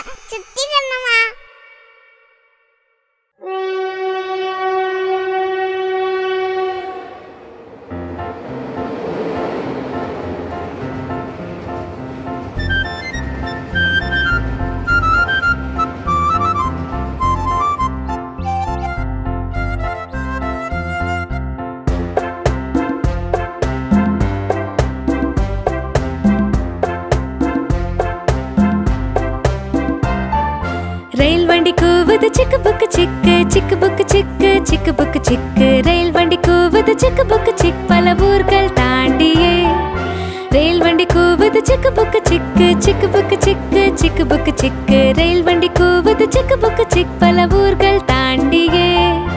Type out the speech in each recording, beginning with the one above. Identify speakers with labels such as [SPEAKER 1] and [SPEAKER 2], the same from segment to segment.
[SPEAKER 1] சுத்தி கண்ணம்மா
[SPEAKER 2] ரயில் வண்டி கூவுது சிக்கு புக்கு சிக்கு சிக்கு புக்கு சிக்கு சிக்கு புக்கு சிக்கு ரயில் வண்டி கூவுது சிக்கு புக்கு சிக் பல ஊர்கள் தாண்டியே ரயில் வண்டி கூவுது சிக்கு புக்கு சிக்கு சிக்கு புக்கு சிக்கு சிக்கு புக்கு சிக்கு ரயில் வண்டி கூவுது சிக்கு புக்கு சிக் பல ஊர்கள் தாண்டியே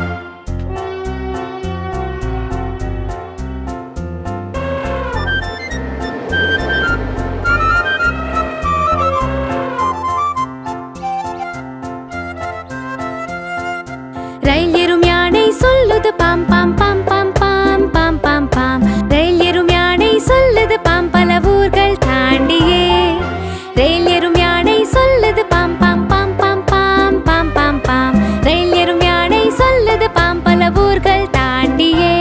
[SPEAKER 2] ரயில் ஏறும் யானை சொல்லுது பாம் பாம் பாம் பாம் பாம் பாம் பாம் பாம் ரயில் ஏறும் யானை சொல்லுது பாம் பல ஊர்கள் தாண்டியே ரயில் ஏறும் யானை சொல்லுது பாம் பாம் பாம் பாம் பாம் பாம் பாம் பாம் ரயில் ஏறும் யானை சொல்லுது பாம் பல ஊர்கள் தாண்டியே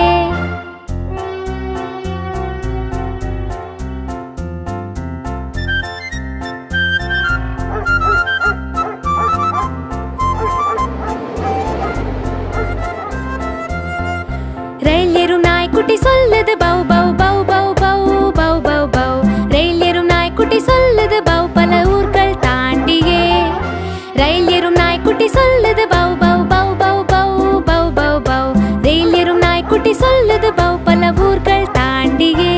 [SPEAKER 2] ரயில் ஏறும் நாய்க்குட்டி சொல்லுது பௌ பௌ பௌ பௌ பௌ பௌ பௌ பௌ ரயில் ஏறும் நாய்க்குட்டி சொல்லுது பௌ பல ஊர்கள் தாண்டியே ரயில் ஏறும் நாய்க்குட்டி சொல்லுது பௌ பௌ பௌ பௌ பௌ பௌ பௌ பௌ ரயில் ஏறும் நாய்க்குட்டி சொல்லுது பௌ பல ஊர்கள் தாண்டியே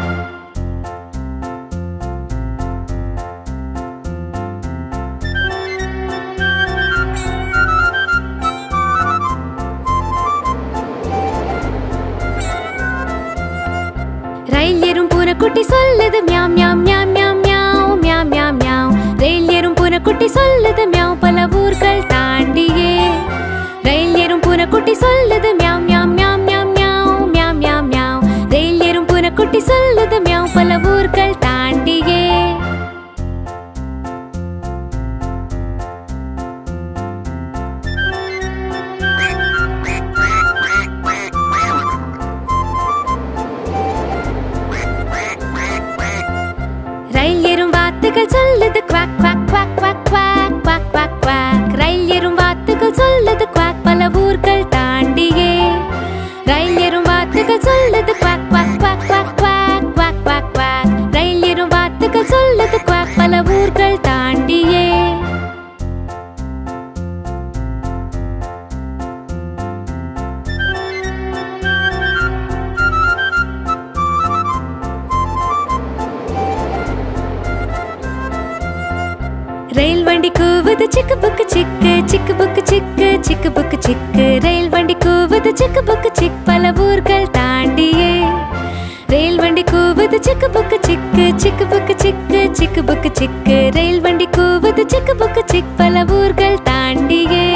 [SPEAKER 2] ரயில் ஏறும் பூனைக்குட்டி சொல்லுது meow meow meow meow meow meow meow meow ரயில் ஏறும் பூனைக்குட்டி சொல்லுது மியாவ் பல ஊர்கள் தாண்டியே ரயில் ஏறும் பூனைக்குட்டி சொல்லுது meow meow meow meow meow meow meow meow ரயில் ஏறும் பூனைக்குட்டி சொல்லுது மியாவ் பல ஊர்கள் தாண்டியே ரயில் ஏறும் வாத்துகள் சொல்லுது quack quack quack quack quack quack quack quack ரயில் ஏறும் வாத்துகள் சொல்லுது குவாக் பல ஊர்கள் தாண்டியே ரயில் ஏறும் வாத்துகள் சொல்லுது quack quack quack quack quack quack quack quack ரயில் ஏறும் வாத்துகள் சொல்லுது குவாக் பல ஊர்கள் தாண்டியே ரயில் வண்டி கூவுது சிக்கு புக்கு சிக்கு சிக்கு புக்கு சிக்கு சிக்கு புக்கு சிக்கு ரயில் வண்டி கூவுது சிக்கு புக்கு சிக் பல ஊர்கள் தாண்டியே ரயில் வண்டி கூவுது சிக்கு புக்கு சிக்கு சிக்கு புக்கு சிக்கு சிக்கு புக்கு சிக்கு ரயில் வண்டி கூவுது சிக்கு புக்கு சிக் பல ஊர்கள் தாண்டியே